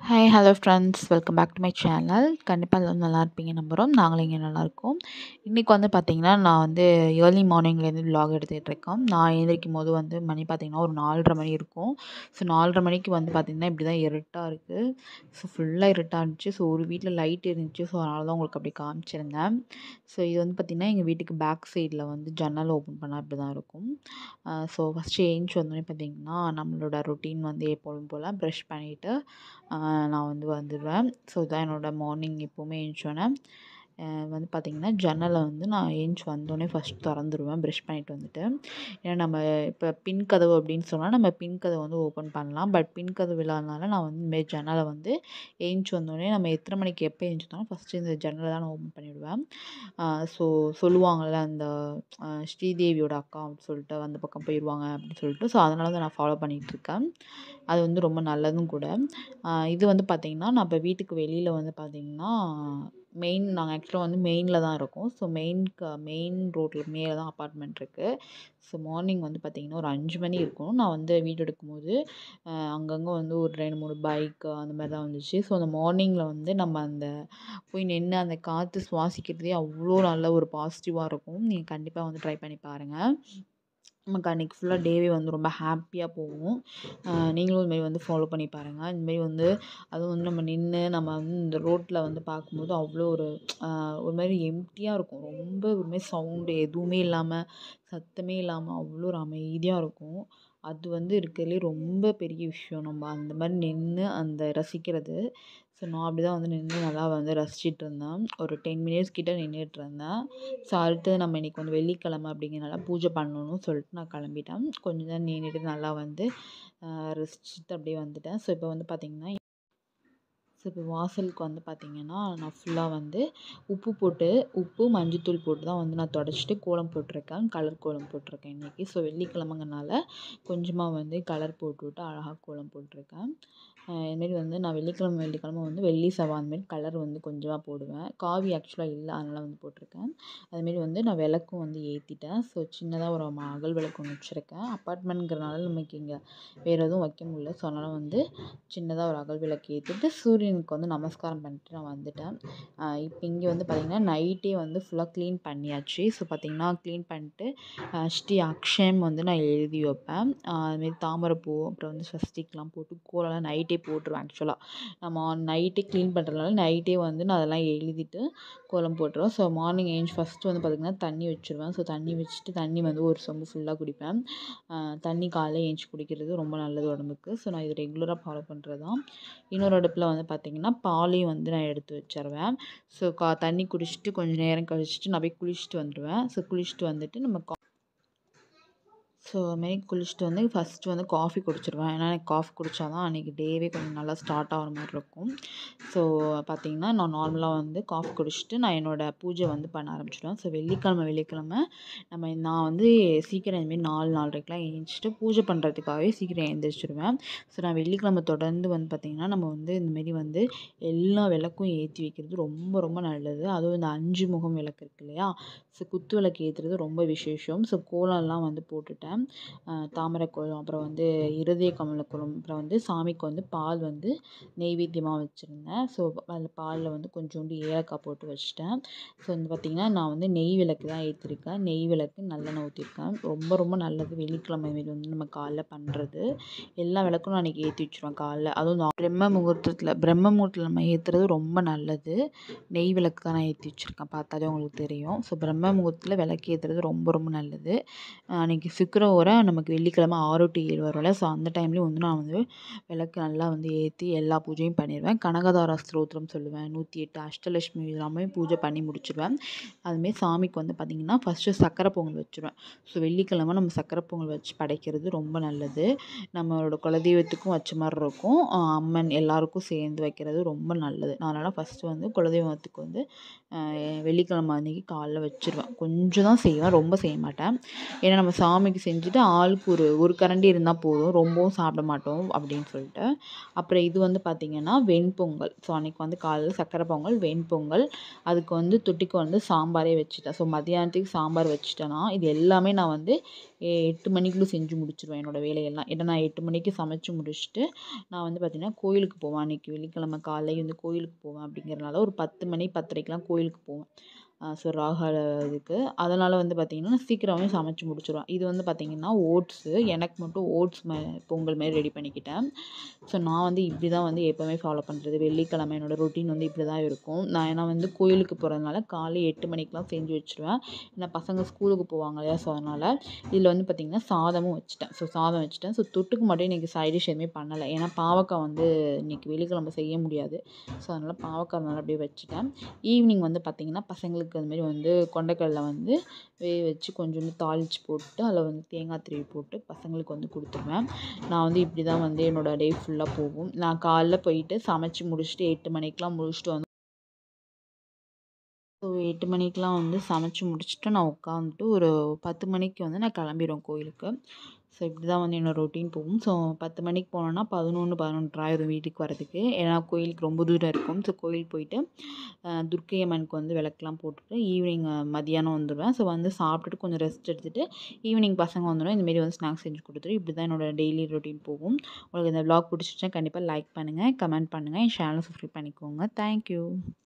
hi hello friends welcome back to my channel கண்டிப்பாக எல்லோரும் நல்லா இருப்பீங்க நம்புகிறோம் நாங்களும் இங்கே நல்லாயிருக்கோம் இன்றைக்கி வந்து பார்த்திங்கன்னா நான் வந்து ஏர்லி மார்னிங்லேருந்து விலாக் எடுத்துகிட்ருக்கேன் நான் எழுந்திரிக்கும் போது வந்து மணி பார்த்திங்கன்னா ஒரு நாலரை மணி இருக்கும் ஸோ நாலரை மணிக்கு வந்து பார்த்திங்கன்னா இப்படி தான் இருட்டாக இருக்குது ஸோ ஃபுல்லாக இருட்டாக இருந்துச்சு ஸோ ஒரு வீட்டில் லைட் இருந்துச்சு ஸோ அதனால தான் உங்களுக்கு அப்படி காமிச்சிருந்தேன் ஸோ இது வந்து பார்த்திங்கன்னா எங்கள் வீட்டுக்கு பேக் சைடில் வந்து ஜன்னல் ஓப்பன் பண்ணால் இப்படி தான் இருக்கும் ஸோ ஃபஸ்ட்டு ஏஞ்சி வந்தோடனே பார்த்திங்கன்னா நம்மளோட ரொட்டீன் வந்து எப்போதும் போல் ப்ரஷ் பண்ணிவிட்டு நான் வந்து வந்துடுவேன் ஸோ இதான் என்னோடய மார்னிங் எப்போவுமே ஏஞ்சோடனே வந்து பார்த்திங்கன்னா ஜன்னலை வந்து நான் ஏஞ்சி வந்தோடனே ஃபஸ்ட் திறந்துருவேன் ப்ரஷ் பண்ணிட்டு வந்துட்டு ஏன்னா நம்ம இப்போ பின் கதவு அப்படின்னு சொன்னால் நம்ம பின் கதவை வந்து ஓப்பன் பண்ணலாம் பட் பின் கதவு இல்லாதனால நான் வந்து இந்தமாரி ஜன்னலை வந்து ஏஞ்சி வந்தோடனே நம்ம எத்தனை மணிக்கு எப்போ ஏஞ்சிருந்தாலும் ஃபஸ்ட்டு இந்த ஜன்னலை தான் நான் ஓப்பன் பண்ணிவிடுவேன் ஸோ சொல்லுவாங்கள்ல அந்த ஸ்ரீதேவியோட அக்கா அப்படின்னு சொல்லிட்டு அந்த பக்கம் போயிடுவாங்க அப்படின்னு சொல்லிட்டு ஸோ அதனால தான் நான் ஃபாலோ பண்ணிகிட்ருக்கேன் அது வந்து ரொம்ப நல்லதும் கூட இது வந்து பார்த்திங்கன்னா நான் இப்போ வீட்டுக்கு வெளியில் வந்து பார்த்திங்கன்னா மெயின் நாங்கள் ஆக்சுவலாக வந்து மெயினில் தான் இருக்கோம் ஸோ மெயின்க்கு மெயின் ரோட்டில் மேலே தான் அப்பார்ட்மெண்ட் இருக்குது ஸோ மார்னிங் வந்து பார்த்திங்கன்னா ஒரு அஞ்சு மணி இருக்கும் நான் வந்து வீடு எடுக்கும்போது அங்கங்கே வந்து ஒரு ரெண்டு மூணு பைக்கு அந்த மாதிரி தான் வந்துச்சு ஸோ அந்த மார்னிங்கில் வந்து நம்ம அந்த போய் நின்று அந்த காற்று சுவாசிக்கிறதே அவ்வளோ நல்ல ஒரு பாசிட்டிவாக இருக்கும் நீங்கள் கண்டிப்பாக வந்து ட்ரை பண்ணி பாருங்கள் நமக்கு அன்றைக்கி ஃபுல்லாக டேவே வந்து ரொம்ப ஹாப்பியாக போகும் நீங்களும் இதுமாரி வந்து ஃபாலோ பண்ணி பாருங்கள் இந்தமாரி வந்து அதுவும் வந்து நம்ம நின்று நம்ம வந்து இந்த ரோட்டில் வந்து பார்க்கும்போது அவ்வளோ ஒரு ஒரு மாதிரி எம்டியாக இருக்கும் ரொம்ப ஒரு மாதிரி சவுண்டு எதுவுமே இல்லாமல் சத்தமே இல்லாமல் அவ்வளோ ஒரு அமைதியாக இருக்கும் அது வந்து இருக்கிறதுலே ரொம்ப பெரிய விஷயம் நம்ம அந்த மாதிரி நின்று அந்த ரசிக்கிறது ஸோ நான் அப்படி தான் வந்து நின்று நல்லா வந்து ரசிச்சிட்டு இருந்தேன் ஒரு டென் மினிட்ஸ் கிட்டே நின்றுட்டு இருந்தேன் ஸோ அடுத்தது நம்ம இன்றைக்கி வந்து வெள்ளிக்கிழமை அப்படிங்கிறனால பூஜை பண்ணணும்னு சொல்லிட்டு நான் கிளம்பிட்டேன் கொஞ்ச நேரம் நின்றுட்டு நல்லா வந்து ரசிச்சுட்டு அப்படியே வந்துட்டேன் ஸோ இப்போ வந்து பார்த்திங்கன்னா ஸோ இப்போ வாசலுக்கு வந்து பார்த்திங்கன்னா நான் ஃபுல்லாக வந்து உப்பு போட்டு உப்பு மஞ்சத்தூள் போட்டு தான் வந்து நான் தொடச்சிட்டு கோலம் போட்டிருக்கேன் கலர் கோலம் போட்டிருக்கேன் இன்றைக்கி ஸோ வெள்ளிக்கிழமைங்கனால கொஞ்சமாக வந்து கலர் போட்டு விட்டு அழகாக கோலம் போட்டிருக்கேன் இதுமாரி வந்து நான் வெள்ளிக்கிழமை வெள்ளிக்கிழமை வந்து வெள்ளி செவ்வாய் அந்தமாரி கலர் வந்து கொஞ்சமாக போடுவேன் காவி ஆக்சுவலாக இல்லை அதனால் வந்து போட்டிருக்கேன் அதுமாரி வந்து நான் விளக்கும் வந்து ஏற்றிட்டேன் ஸோ சின்னதாக ஒரு அகல் விளக்கு ஒன்று வச்சுருக்கேன் அப்பார்ட்மெண்ட்ங்கிறனால நமக்கு இங்கே வேறு எதுவும் வைக்க முடியல ஸோ அதனால் வந்து சின்னதாக ஒரு அகல் விளக்கு ஏற்றிட்டு சூரியனுக்கு வந்து நமஸ்காரம் பண்ணிட்டு நான் வந்துட்டேன் இப்போ இங்கே வந்து பார்த்திங்கன்னா நைட்டே வந்து ஃபுல்லாக க்ளீன் பண்ணியாச்சு ஸோ பார்த்திங்கன்னா க்ளீன் பண்ணிட்டு ஸ்ரீ அக்ஷயம் வந்து நான் எழுதி வைப்பேன் அதுமாரி தாமரைப்பூ அப்புறம் வந்து ஸ்வஸ்திக்லாம் போட்டு கோலம்லாம் நைட்டே போட்டுருவேன் ஆக்சுவலாக நம்ம நைட்டே க்ளீன் பண்ணுறதுனால நைட்டே வந்து நான் அதெல்லாம் எழுதிட்டு கோலம் போட்டுருவேன் ஸோ மார்னிங் ஏஞ்சி ஃபஸ்ட்டு வந்து பார்த்திங்கன்னா தண்ணி வச்சுருவேன் ஸோ தண்ணி வச்சுட்டு தண்ணி வந்து ஒரு சொம்பு ஃபுல்லாக குடிப்பேன் தண்ணி காலைல ஏஞ்சி குடிக்கிறது ரொம்ப நல்லது உடம்புக்கு ஸோ நான் இது ரெகுலராக ஃபாலோ பண்ணுறது தான் இன்னொரு அடுப்பில் வந்து பார்த்திங்கன்னா பாலையும் வந்து நான் எடுத்து வச்சிருவேன் ஸோ கா தண்ணி குடிச்சிட்டு கொஞ்சம் நேரம் கழிச்சிட்டு நான் போய் குளிச்சுட்டு வந்துடுவேன் ஸோ குளிச்சுட்டு வந்துட்டு நம்ம கா ஸோ அதுமாரி குளிச்சுட்டு வந்து ஃபஸ்ட்டு வந்து காஃபி குடிச்சிடுவேன் ஏன்னா எனக்கு காஃபி குடித்தா தான் அன்றைக்கி டேவே கொஞ்சம் நல்லா ஸ்டார்ட் ஆகிற மாதிரி இருக்கும் ஸோ பார்த்திங்கன்னா நான் நார்மலாக வந்து காஃபி குடிச்சிட்டு நான் என்னோடய பூஜை வந்து பண்ண ஆரம்பிச்சிடுவேன் ஸோ வெள்ளிக்கிழமை வெள்ளிக்கிழமை நம்ம நான் வந்து சீக்கிரம் இதுமாரி நாலு நாலரைக்கெலாம் எழுந்திரிச்சிட்டு பூஜை பண்ணுறதுக்காகவே சீக்கிரம் எழுந்திரிச்சிடுவேன் ஸோ நான் வெள்ளிக்கிழமை தொடர்ந்து வந்து பார்த்திங்கன்னா நம்ம வந்து இந்தமாரி வந்து எல்லா விளக்கும் ஏற்றி வைக்கிறது ரொம்ப ரொம்ப நல்லது அதுவும் இந்த அஞ்சு முகம் விளக்கு இருக்கு இல்லையா ஸோ குத்து விளக்கு ஏற்றுறது ரொம்ப விசேஷம் ஸோ கோலம்லாம் வந்து போட்டுட்டேன் தாமரை கோலம் அப்புறம் வந்து இருதய கமல கோலம் அப்புறம் வந்து சாமிக்கு வந்து பால் வந்து நெய்வேத்தியமாக வச்சுருந்தேன் ஸோ அதில் பாலில் வந்து கொஞ்சோண்டு ஏலக்காய் போட்டு வச்சுட்டேன் ஸோ வந்து பார்த்திங்கன்னா நான் வந்து நெய் விளக்கு தான் ஏற்றிருக்கேன் நெய் விளக்கு நல்லெண்ணெய் ஊற்றிருக்கேன் ரொம்ப ரொம்ப நல்லது வெள்ளிக்கிழமை மாரி வந்து நம்ம காலைல பண்ணுறது எல்லா விளக்கும் நான் அன்றைக்கி ஏற்றி வச்சுருவேன் காலைல அதுவும் பிரம்ம முகூர்த்தத்தில் பிரம்ம முகூர்த்தத்தில் நம்ம ஏற்றுறது ரொம்ப நல்லது நெய் விளக்கு தான் நான் ஏற்றி வச்சுருக்கேன் பார்த்தாலே உங்களுக்கு தெரியும் ஸோ பிரம்ம முகூர்த்தத்தில் விளக்கு ஏற்றுறது ரொம்ப ரொம்ப நல்லது அன்றைக்கி சுக்கர ஓரை நமக்கு வெள்ளிக்கிழமை ஆறு டு ஏழு வரும்ல ஸோ அந்த டைம்லேயும் வந்து நான் வந்து விளக்கு நல்லா வந்து ஏற்றி எல்லா பூஜையும் பண்ணிடுவேன் கனகதார ஸ்தோத்திரம் சொல்லுவேன் நூற்றி எட்டு அஷ்டலட்சுமி எல்லாமே பூஜை பண்ணி முடிச்சிடுவேன் அதுமாரி சாமிக்கு வந்து பார்த்திங்கன்னா ஃபஸ்ட்டு சக்கரை பொங்கல் வச்சுருவேன் ஸோ வெள்ளிக்கிழமை நம்ம சக்கரை பொங்கல் வச்சு படைக்கிறது ரொம்ப நல்லது நம்மளோட குலதெய்வத்துக்கும் வச்ச மாதிரி இருக்கும் அம்மன் எல்லாருக்கும் சேர்ந்து வைக்கிறது ரொம்ப நல்லது நான் அதனால் ஃபஸ்ட்டு வந்து குலதெய்வத்துக்கு வந்து வெள்ளிக்கிழமை அன்றைக்கி காலைல வச்சுருவேன் கொஞ்சம் தான் செய்வேன் ரொம்ப செய்ய மாட்டேன் ஏன்னா நம்ம சாமிக்கு செஞ்சு செஞ்சுட்டு ஆளுக்கு ஒரு ஒரு கரண்டி இருந்தால் போதும் ரொம்பவும் சாப்பிட மாட்டோம் அப்படின்னு சொல்லிட்டு அப்புறம் இது வந்து பார்த்திங்கன்னா வெண்பொங்கல் ஸோ அன்றைக்கி வந்து காலையில் சக்கரை பொங்கல் வெண்பொங்கல் அதுக்கு வந்து தொட்டிக்கு வந்து சாம்பாரே வச்சுட்டேன் ஸோ மதியானத்துக்கு சாம்பார் வச்சுட்டேன்னா இது எல்லாமே நான் வந்து எட்டு மணிக்குள்ளே செஞ்சு முடிச்சிடுவேன் என்னோடய வேலையெல்லாம் ஏன்னா நான் எட்டு மணிக்கு சமைச்சு முடிச்சுட்டு நான் வந்து பார்த்திங்கன்னா கோயிலுக்கு போவேன் அன்றைக்கி வெள்ளிக்கிழமை காலைல வந்து கோயிலுக்கு போவேன் அப்படிங்கிறனால ஒரு பத்து மணி பத்தரைக்கெலாம் கோயிலுக்கு போவேன் ஸோ ராகால இதுக்கு அதனால் வந்து பார்த்திங்கன்னா நான் சீக்கிரமே சமைச்சு முடிச்சிடுவேன் இது வந்து பார்த்திங்கன்னா ஓட்ஸு எனக்கு மட்டும் ஓட்ஸ் மே பொங்கல் மாரி ரெடி பண்ணிக்கிட்டேன் ஸோ நான் வந்து இப்படி தான் வந்து எப்போவுமே ஃபாலோ பண்ணுறது வெள்ளிக்கிழமை என்னோடய ரொட்டீன் வந்து இப்படி தான் இருக்கும் நான் ஏன்னா வந்து கோயிலுக்கு போகிறதுனால காலை எட்டு மணிக்கெலாம் செஞ்சு வச்சுருவேன் ஏன்னா பசங்க ஸ்கூலுக்கு போவாங்க இல்லையா ஸோ அதனால் இதில் வந்து பார்த்திங்கன்னா சாதமும் வச்சுட்டேன் ஸோ சாதம் வச்சுட்டேன் ஸோ தொட்டுக்கு மட்டும் இன்றைக்கி சைட் டிஷ் எதுவுமே பண்ணலை ஏன்னா பாவக்காய் வந்து இன்றைக்கி வெள்ளிக்கிழமை செய்ய முடியாது ஸோ அதனால் பாவக்காய் அதனால் அப்படியே வச்சுட்டேன் ஈவினிங் வந்து பார்த்திங்கன்னா பசங்களுக்கு அதுமாரி வந்து கொண்டக்கடலை வந்து வேக வச்சு கொஞ்சோண்டு தாளித்து போட்டு அதில் வந்து தேங்காய் திருவி போட்டு பசங்களுக்கு வந்து கொடுத்துருவேன் நான் வந்து இப்படி தான் வந்து என்னோடய டே ஃபுல்லாக போகும் நான் காலைல போயிட்டு சமைச்சு முடிச்சுட்டு எட்டு மணிக்கெலாம் முடிச்சுட்டு வந்து ஸோ எட்டு மணிக்கெலாம் வந்து சமைச்சு முடிச்சுட்டு நான் உட்காந்துட்டு ஒரு பத்து மணிக்கு வந்து நான் கிளம்பிடுவேன் கோயிலுக்கு ஸோ இப்படி தான் வந்து என்னோடய ரொட்டீன் போகும் ஸோ பத்து மணிக்கு போனோன்னா பதினொன்று பதினொன்றரை ஆயிரும் வீட்டுக்கு வரதுக்கு ஏன்னா கோயிலுக்கு ரொம்ப தூரம் இருக்கும் ஸோ கோயில் போயிட்டு துர்க்கை அம்மனுக்கு வந்து விளக்குலாம் போட்டுட்டு ஈவினிங் மதியானம் வந்துடுவேன் ஸோ வந்து சாப்பிட்டுட்டு கொஞ்சம் ரெஸ்ட் எடுத்துகிட்டு ஈவினிங் பசங்க வந்துடும் இந்தமாரி வந்து ஸ்நாக்ஸ் செஞ்சு கொடுத்துட்டு இப்படி தான் என்னோடய டெய்லி ரொட்டீன் போகும் உங்களுக்கு இந்த விளாக் பிடிச்சிருச்சா கண்டிப்பாக லைக் பண்ணுங்கள் கமெண்ட் பண்ணுங்கள் என் சேனலை சப்ஸ்கிரைப் பண்ணிக்கோங்க தேங்க்யூ